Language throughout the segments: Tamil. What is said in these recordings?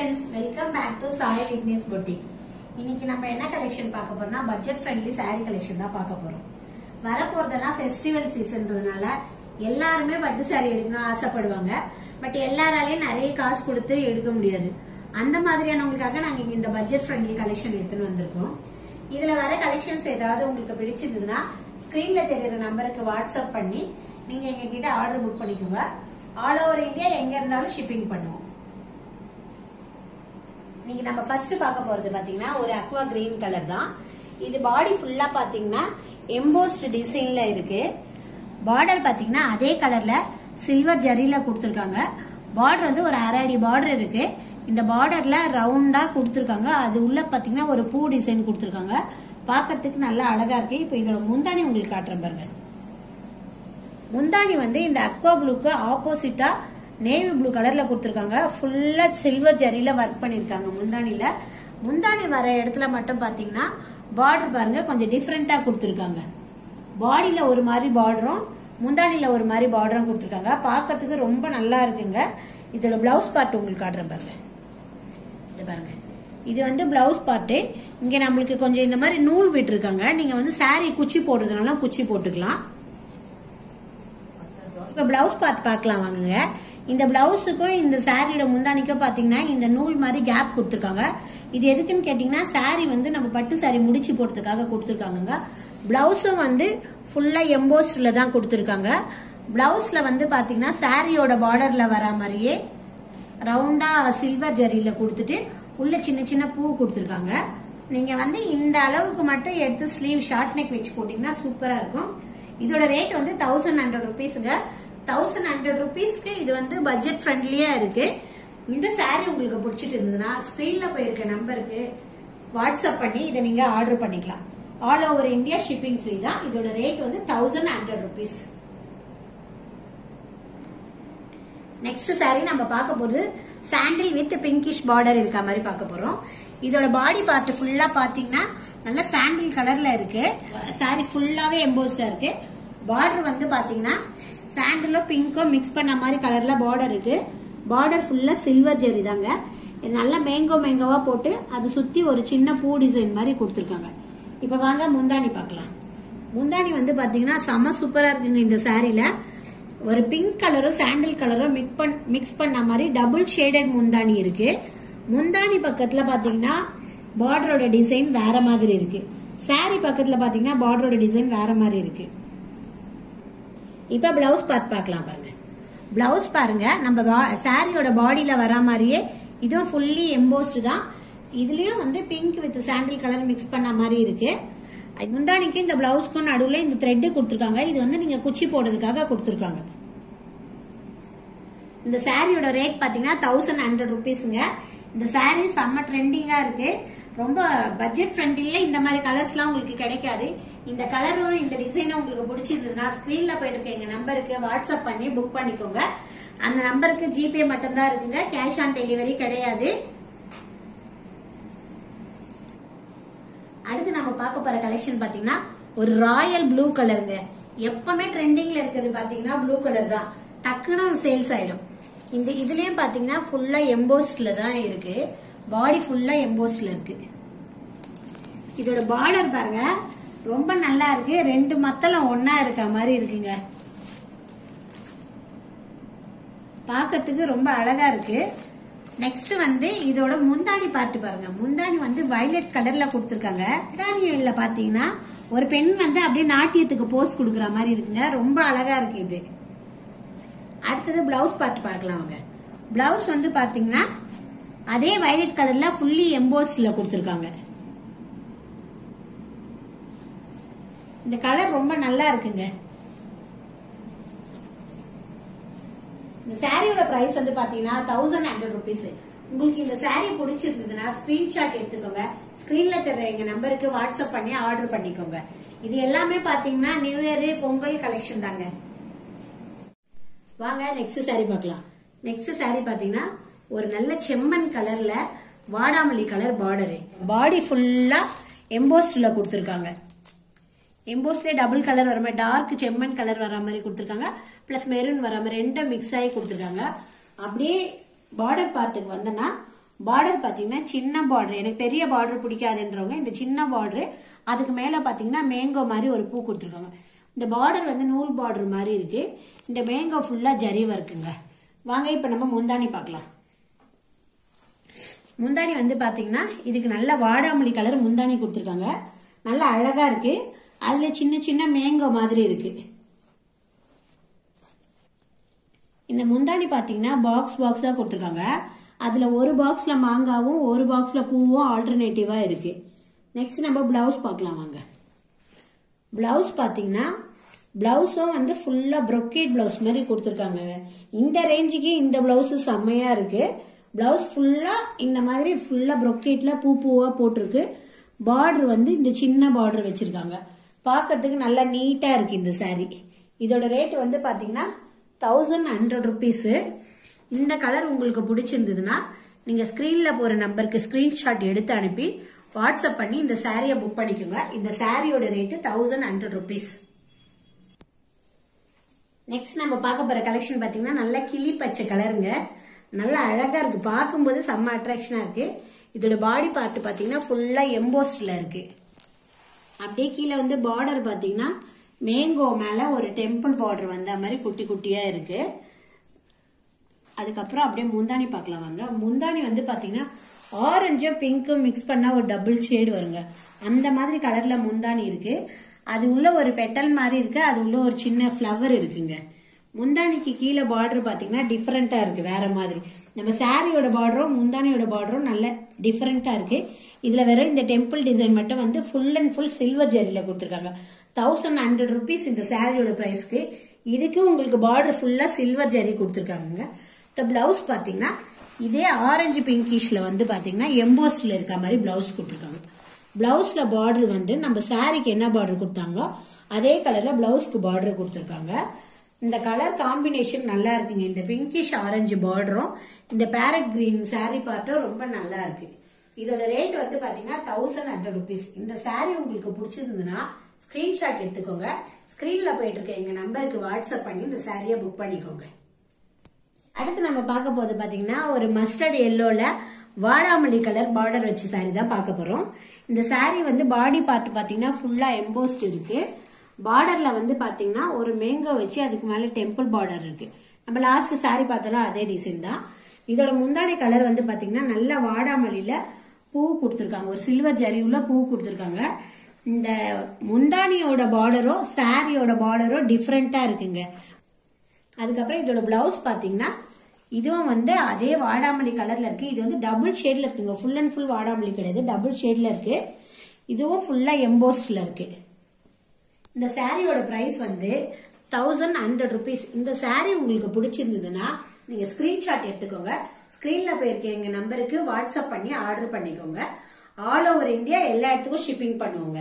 friends welcome back to Sai Vignesh boutique இன்னைக்கு நம்ம என்ன கலெக்ஷன் பார்க்க போறோம்னா பட்ஜெட் ஃப்ரெண்ட்லி saree கலெக்ஷன் தான் பார்க்க போறோம் வரப்போறதெல்லாம் ஃபெஸ்டிவல் சீசன்றதுனால எல்லாருமே பட்டு saree எடுக்கணும் ஆசைப்படுவாங்க பட் எல்லாராலையும் நிறைய காசு கொடுத்து எடுக்க முடியாது அந்த மாதிரியானவங்களுக்காக நாங்க இங்க இந்த பட்ஜெட் ஃப்ரெண்ட்லி கலெக்ஷன் எடுத்துன்னு வந்திருக்கோம் இதுல வர கலெக்ஷன்ஸ் ஏதாவது உங்களுக்கு பிடிச்சிருந்ததுன்னா ஸ்கிரீன்ல தெரியுற நம்பருக்கு வாட்ஸ்அப் பண்ணி நீங்க எங்க கிட்ட ஆர்டர் புக் பண்ணிக்கோங்க ஆல் ஓவர் இந்தியா எங்க இருந்தாலும் ஷிப்பிங் பண்ணுவோம் நீங்க நம்ம ஃபர்ஸ்ட் பார்க்க போறது பாத்தீங்கன்னா ஒரு அக்வா கிரீன் கலர் தான் இது பாடி ஃபுல்லா பாத்தீங்கன்னா எம்போஸ்ட் டிசைன்ல இருக்கு பார்டர் பாத்தீங்கன்னா அதே கலர்ல சில்வர் ஜரியில கொடுத்துருக்காங்க பார்டர் வந்து ஒரு அரை அடி பார்டர் இருக்கு இந்த பார்டர்ல ரவுண்டா கொடுத்துருக்காங்க அது உள்ள பாத்தீங்கன்னா ஒரு பூ டிசைன் கொடுத்துருக்காங்க பார்க்கிறதுக்கு நல்லா அழகா இருக்கு இப்போ இதோட முந்தானி உங்களுக்கு காட்டுறேன் பாருங்க முந்தானி வந்து இந்த அக்வா ப்ளூக்கு ஆப்போசிட்டா நேவி ப்ளூ கலர்ல கொடுத்துருக்காங்க ஃபுல்லா சில்வர் ஜரியில ஒர்க் பண்ணிருக்காங்க முந்தானில முந்தானி வர இடத்துல மட்டும் பாத்தீங்கன்னா பார்டர் பாருங்க கொஞ்சம் டிஃப்ரெண்டா கொடுத்துருக்காங்க பாடியில ஒரு மாதிரி பார்டரும் முந்தானில ஒரு மாதிரி பார்டரும் கொடுத்துருக்காங்க பார்க்கிறதுக்கு ரொம்ப நல்லா இருக்குங்க இதோட பிளவுஸ் பார்ட் உங்களுக்கு காட்டுறேன் பாருங்க இது பாருங்க இது வந்து பிளவுஸ் பார்ட்டு இங்க நம்மளுக்கு கொஞ்சம் இந்த மாதிரி நூல் விட்டுருக்காங்க நீங்க வந்து saree குச்சி போடுறதுனால குச்சி போட்டுக்கலாம் இப்போ பிளவுஸ் பார்ட் பார்க்கலாம் வாங்குங்க இந்த பிளவுஸுக்கும் இந்த சாரியோட முந்தானிக்கும் பார்த்தீங்கன்னா இந்த நூல் மாதிரி கேப் கொடுத்துருக்காங்க இது எதுக்குன்னு கேட்டிங்கன்னா saree வந்து நம்ம பட்டு saree முடிச்சு போடுறதுக்காக கொடுத்துருக்காங்கங்க பிளவுஸும் வந்து ஃபுல்லாக எம்போஸ்டில் தான் கொடுத்துருக்காங்க பிளவுஸில் வந்து பார்த்தீங்கன்னா சாரியோட பார்டரில் வர மாதிரியே ரவுண்டாக சில்வர் ஜரியில் கொடுத்துட்டு உள்ள சின்ன சின்ன பூ கொடுத்துருக்காங்க நீங்கள் வந்து இந்த அளவுக்கு மட்டும் எடுத்து ஸ்லீவ் ஷார்ட் நெக் வச்சு போட்டிங்கன்னா சூப்பராக இருக்கும் இதோட ரேட் வந்து தௌசண்ட் ஹண்ட்ரட் ருபீஸுங்க தௌசண்ட் ஹண்ட்ரட் ருபீஸ்க்கு இது வந்து பட்ஜெட் ஃப்ரெண்ட்லியாக இருக்கு இந்த saree உங்களுக்கு பிடிச்சிட்டு இருந்ததுன்னா ஸ்க்ரீனில் போயிருக்க நம்பருக்கு வாட்ஸ்அப் பண்ணி இதை நீங்கள் ஆர்டர் பண்ணிக்கலாம் all over India shipping free தான் இதோட ரேட் வந்து thousand hundred rupees next saree நம்ம பார்க்க போறது சாண்டில் வித் பிங்கிஷ் பார்டர் இருக்க மாதிரி பார்க்க போறோம் இதோட பாடி பார்ட் ஃபுல்லா பாத்தீங்கன்னா நல்ல சாண்டில் கலர்ல இருக்கு saree ஃபுல்லாவே எம்போஸ்டா இருக்கு பார்டர் வந்து பாத்தீங்கன்னா சாண்டிலும் பிங்க்கும் மிக்ஸ் பண்ண மாதிரி கலர்ல பார்டர் இருக்கு பார்டர் ஃபுல்லா சில்வர் ஜெரி தாங்க இது நல்லா மேங்கோ மேங்கோவா போட்டு அது சுத்தி ஒரு சின்ன பூ டிசைன் மாதிரி கொடுத்துருக்காங்க இப்ப வாங்க முந்தானி பார்க்கலாம் முந்தானி வந்து பாத்தீங்கன்னா செம சூப்பரா இருக்குங்க இந்த சாரீல ஒரு பிங்க் கலரும் சாண்டில் கலரும் மிக்ஸ் பண் மிக்ஸ் பண்ண மாதிரி டபுள் ஷேடட் முந்தானி இருக்கு முந்தானி பக்கத்துல பாத்தீங்கன்னா பார்டரோட டிசைன் வேற மாதிரி இருக்கு saree பக்கத்துல பாத்தீங்கன்னா பார்டரோட டிசைன் வேற மாதிரி இருக்கு இப்ப பிளவுஸ் பார்ட் பார்க்கலாம் பாருங்க பிளவுஸ் பாருங்க நம்ம சாரியோட பாடியில வர மாதிரியே இதுவும் ஃபுல்லி எம்போஸ்டு தான் இதுலயும் வந்து pink with sandal colour mix பண்ண மாதிரி இருக்கு முந்தானிக்கும் இந்த பிளவுஸ்க்கும் நடுவில் இந்த த்ரெட்டு கொடுத்துருக்காங்க இது வந்து நீங்க குச்சி போடுறதுக்காக கொடுத்துருக்காங்க இந்த சாரியோட ரேட் பாத்தீங்கன்னா தௌசண்ட் ஹண்ட்ரட் ருபீஸுங்க இந்த சாரீ செம்ம ட்ரெண்டிங்கா இருக்கு ரொம்ப பட்ஜெட் ஃப்ரெண்ட்லில இந்த மாதிரி கலர்ஸ்லாம் உங்களுக்கு கிடைக்காது இந்த கலரும் இந்த டிசைனும் உங்களுக்கு பிடிச்சிருந்ததுன்னா ஸ்கிரீன்ல போயிட்டு இருக்க எங்க நம்பருக்கு வாட்ஸ்அப் பண்ணி புக் பண்ணிக்கோங்க அந்த நம்பருக்கு ஜிபே மட்டும்தான் இருக்குங்க கேஷ் ஆன் டெலிவரி கிடையாது அடுத்து நம்ம பார்க்க போற கலெக்ஷன் பாத்தீங்கன்னா ஒரு ராயல் ப்ளூ கலருங்க எப்பவுமே ட்ரெண்டிங்ல இருக்கிறது பாத்தீங்கன்னா ப்ளூ கலர் தான் டக்குன்னு சேல்ஸ் ஆயிடும் இந்த இதுலயும் பாத்தீங்கன்னா ஃபுல்லா எம்போஸ்ட்ல தான் இருக்கு பாடி ஃபுல்லா எம்போஸ்ட்ல இருக்கு இதோட பார்டர் பாருங்க ரொம்ப நல்லா இருக்கு ரெண்டு மத்தளம் ஒன்னா இருக்க மாதிரி இருக்குங்க பார்க்கறதுக்கு ரொம்ப அழகா இருக்கு நெக்ஸ்ட் வந்து இதோட முந்தாணி பார்ட் பாருங்க முந்தாணி வந்து வயலட் கலர்ல கொடுத்துருக்காங்க முந்தாணியில பாத்தீங்கன்னா ஒரு பெண் வந்து அப்படியே நாட்டியத்துக்கு போஸ் கொடுக்குற மாதிரி இருக்குங்க ரொம்ப அழகா இருக்கு இது அடுத்தது பிளவுஸ் பார்ட் பார்க்கலாம் அவங்க பிளவுஸ் வந்து பாத்தீங்கன்னா அதே வயலட் கலர்ல ஃபுல்லி எம்போஸ்ட்ல கொடுத்துருக்காங்க இந்த கலர் ரொம்ப நல்லா இருக்குங்க இந்த சாரியோட பிரைஸ் வந்து பாத்தீங்கன்னா தௌசண்ட் ஹண்ட்ரட் ருபீஸ் உங்களுக்கு இந்த சாரி பிடிச்சிருந்ததுன்னா ஸ்கிரீன்ஷாட் எடுத்துக்கோங்க ஸ்கிரீன்ல தெரிய எங்க நம்பருக்கு வாட்ஸ்அப் பண்ணி ஆர்டர் பண்ணிக்கோங்க இது எல்லாமே பாத்தீங்கன்னா நியூ இயர் பொங்கல் கலெக்ஷன் தாங்க வாங்க நெக்ஸ்ட் சாரி பார்க்கலாம் நெக்ஸ்ட் சாரி பாத்தீங்கன்னா ஒரு நல்ல செம்மண் கலர்ல வாடாமல்லி கலர் பார்டரு பாடி ஃபுல்லா எம்போஸ்ட்ல கொடுத்துருக்காங்க எம்போஸ்லேயே டபுள் கலர் வர மாதிரி டார்க் செம்மண் கலர் வர மாதிரி கொடுத்துருக்காங்க ப்ளஸ் மெரூன் வர மாதிரி ரெண்டும் மிக்ஸ் ஆகி கொடுத்துருக்காங்க அப்படியே பார்டர் பார்ட்டுக்கு வந்தோன்னா பார்டர் பாத்தீங்கன்னா சின்ன பார்டர் எனக்கு பெரிய பார்டர் பிடிக்காதுன்றவங்க இந்த சின்ன பார்டர் அதுக்கு மேல பாத்தீங்கன்னா மேங்கோ மாதிரி ஒரு பூ கொடுத்துருக்காங்க இந்த பார்டர் வந்து நூல் பார்டர் மாதிரி இருக்கு இந்த மேங்கோ ஃபுல்லா ஜரி ஒர்க்குங்க வாங்க இப்ப நம்ம முந்தானி பார்க்கலாம் முந்தானி வந்து பாத்தீங்கன்னா இதுக்கு நல்ல வாடாமல்லி கலர் முந்தானி கொடுத்துருக்காங்க நல்லா அழகா இருக்கு அதுல சின்ன சின்ன மேங்கோ மாதிரி இருக்கு இந்த முந்தானி பாத்தீங்கன்னா பாக்ஸ் பாக்ஸா கொடுத்துருக்காங்க அதுல ஒரு பாக்ஸ்ல மாங்காவும் ஒரு பாக்ஸ்ல பூவும் ஆல்டர்னேட்டிவா இருக்கு நெக்ஸ்ட் நம்ம பிளவுஸ் பார்க்கலாம் வாங்க பிளவுஸ் பாத்தீங்கன்னா பிளவுஸும் வந்து ஃபுல்லா ப்ரொக்கேட் பிளவுஸ் மாதிரி கொடுத்துருக்காங்க இந்த ரேஞ்சுக்கு இந்த பிளவுஸ் செம்மையா இருக்கு பிளவுஸ் ஃபுல்லா இந்த மாதிரி ஃபுல்லா ப்ரொக்கேட்ல பூ பூவா போட்டிருக்கு பார்டர் வந்து இந்த சின்ன பார்டர் வச்சிருக்காங்க பார்க்கறதுக்கு நல்லா நீட்டா இருக்கு இந்த saree இதோட ரேட் வந்து பாத்தீங்கன்னா தௌசண்ட் ஹண்ட்ரட் ருபீஸு இந்த கலர் உங்களுக்கு பிடிச்சிருந்ததுன்னா நீங்க ஸ்கிரீன்ல போற நம்பருக்கு ஸ்கிரீன்ஷாட் எடுத்து அனுப்பி வாட்ஸ்அப் பண்ணி இந்த சாரியை புக் பண்ணிக்கோங்க இந்த சாரியோட rate thousand hundred rupees next நம்ம பார்க்க போற கலெக்ஷன் பாத்தீங்கன்னா நல்ல கிளி பச்சை கலருங்க நல்லா அழகா இருக்கு பார்க்கும்போது செம்ம அட்ராக்ஷனா இருக்கு இதோட பாடி பார்ட் பாத்தீங்கன்னா ஃபுல்லா எம்போஸ்ட்ல இருக்கு அப்படியே கீழே வந்து பார்டர் பாத்தீங்கன்னா மேங்கோ மேல ஒரு டெம்பிள் பார்டர் வந்த மாதிரி குட்டி குட்டியா இருக்கு அதுக்கப்புறம் அப்படியே முந்தானி பார்க்கலாம் வாங்க முந்தானி வந்து பாத்தீங்கன்னா ஆரஞ்சும் பிங்க்கும் மிக்ஸ் பண்ணா ஒரு டபுள் ஷேடு வருங்க அந்த மாதிரி கலர்ல முந்தானி இருக்கு அது உள்ள ஒரு பெட்டல் மாதிரி இருக்கு அது உள்ள ஒரு சின்ன ஃப்ளவர் இருக்குங்க முந்தானிக்கு கீழே பார்டர் பாத்தீங்கன்னா டிஃப்ரெண்டா இருக்கு வேற மாதிரி நம்ம சாரியோட பார்டரும் முந்தானியோட பார்டரும் நல்ல டிஃப்ரெண்டா இருக்கு இதுல வெறும் இந்த டெம்பிள் டிசைன் மட்டும் வந்து ஃபுல் அண்ட் ஃபுல் சில்வர் ஜெரியில கொடுத்துருக்காங்க தௌசண்ட் ஹண்ட்ரட் ருபீஸ் இந்த சாரியோட பிரைஸ்க்கு இதுக்கு உங்களுக்கு பார்டர் ஃபுல்லா சில்வர் ஜெரி கொடுத்துருக்காங்க இந்த பிளவுஸ் பாத்தீங்கன்னா இதே ஆரஞ்சு பிங்கிஷ்ல வந்து பாத்தீங்கன்னா எம்போஸ்ட்ல இருக்க மாதிரி பிளவுஸ் கொடுத்துருக்காங்க பிளவுஸ்ல பார்டர் வந்து நம்ம சாரிக்கு என்ன பார்டர் கொடுத்தாங்களோ அதே கலர்ல பிளவுஸ்க்கு பார்டர் கொடுத்துருக்காங்க இந்த கலர் காம்பினேஷன் நல்லா இருக்குங்க இந்த பிங்கிஷ் ஆரஞ்சு பார்டரும் இந்த பேரட் கிரீன் saree பார்ட்டும் ரொம்ப நல்லா இருக்கு இதோட ரேட் வந்து பாத்தீங்கன்னா தௌசண்ட் ஹண்ட்ரட் ருபீஸ் இந்த saree உங்களுக்கு பிடிச்சிருந்ததுன்னா ஸ்கிரீன்ஷாட் எடுத்துக்கோங்க ஸ்கிரீன்ல போயிட்டு இருக்க எங்க நம்பருக்கு வாட்ஸ்அப் பண்ணி இந்த சாரியை புக் பண்ணிக்கோங்க அடுத்து நம்ம பார்க்க போது பாத்தீங்கன்னா ஒரு மஸ்டர்ட் எல்லோல வாடாமல்லி கலர் பார்டர் வச்ச saree தான் பார்க்க போறோம் இந்த saree வந்து பாடி பார்ட் பாத்தீங்கன்னா ஃபுல்லா எம்போஸ்ட் இருக்கு பார்டர்ல வந்து பாத்தீங்கன்னா ஒரு மேங்கோ வச்சு அதுக்கு மேல டெம்பிள் பார்டர் இருக்கு நம்ம லாஸ்ட் saree பார்த்தோம்னா அதே டிசைன் தான் இதோட முந்தானை கலர் வந்து பாத்தீங்கன்னா நல்ல வாடாமல்லியில பூ கொடுத்துருக்காங்க ஒரு சில்வர் ஜரி உள்ள பூ கொடுத்துருக்காங்க இந்த முந்தானியோட பார்டரோ சாரியோட பார்டரோ டிஃப்ரெண்டா இருக்குங்க அதுக்கப்புறம் இதோட பிளவுஸ் பாத்தீங்கன்னா இதுவும் வந்து அதே வாடாமல்லி கலர்ல இருக்கு இது வந்து டபுள் ஷேட்ல இருக்குங்க ஃபுல் அண்ட் ஃபுல் வாடாமல்லி கிடையாது டபுள் ஷேட்ல இருக்கு இதுவும் ஃபுல்லா எம்போஸ்ட்ல இருக்கு இந்த சாரியோட பிரைஸ் வந்து தௌசண்ட் ஹண்ட்ரட் ருபீஸ் இந்த saree உங்களுக்கு பிடிச்சிருந்ததுன்னா நீங்க ஸ்கிரீன்ஷாட் எடுத்துக்கோங்க ஸ்கிரீன்ல போயிருக்க எங்க நம்பருக்கு வாட்ஸ்அப் பண்ணி ஆர்டர் பண்ணிக்கோங்க ஆல் ஓவர் இந்தியா எல்லா இடத்துக்கும் ஷிப்பிங் பண்ணுவோங்க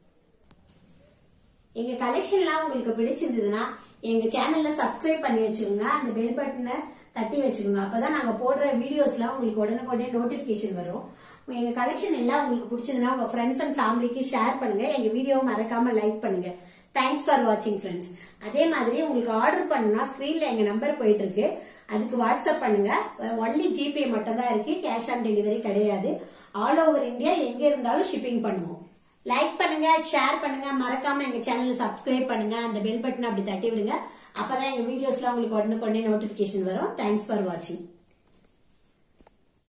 எங்க கலெக்ஷன்லாம் உங்களுக்கு பிடிச்சிருந்ததுன்னா எங்க சேனல்ல சப்ஸ்கிரைப் பண்ணி வச்சுக்கோங்க அந்த பெல் பட்டனை தட்டி வச்சுக்கோங்க அப்பதான் நாங்க போடுற வீடியோஸ்லாம் உங்களுக்கு உடனுக்குடனே நோட்டிபிகேஷன் வரும் எங்க கலெக்ஷன் எல்லாம் உங்களுக்கு பிடிச்சதுன்னா உங்க ஃப்ரெண்ட்ஸ் அண்ட் ஃபேமிலிக்கு ஷேர் பண்ணுங்க எங்க வீடியோவை மறக்காம லைக் பண்ணுங்க தேங்க்ஸ் ஃபார் வாட்சிங் ஃப்ரெண்ட்ஸ் அதே மாதிரி உங்களுக்கு ஆர்டர் பண்ணா ஸ்கிரீன்ல எங்க நம்பர் போயிட்டு இருக்கு அதுக்கு வாட்ஸ்அப் பண்ணுங்க ஒன்லி ஜிபே மட்டும் தான் இருக்கு கேஷ் ஆன் டெலிவரி கிடையாது ஆல் ஓவர் இந்தியா எங்க இருந்தாலும் ஷிப்பிங் பண்ணுவோம் லைக் பண்ணுங்க ஷேர் பண்ணுங்க மறக்காம எங்க சேனலை சப்ஸ்கிரைப் பண்ணுங்க அந்த பெல் பட்டன் அப்படி தட்டி விடுங்க அப்பதான் எங்க வீடியோஸ்ல உங்களுக்கு உடனுக்குடனே நோட்டிபிகேஷன் வரும் தேங்க்ஸ் ஃபார் வாட்சிங்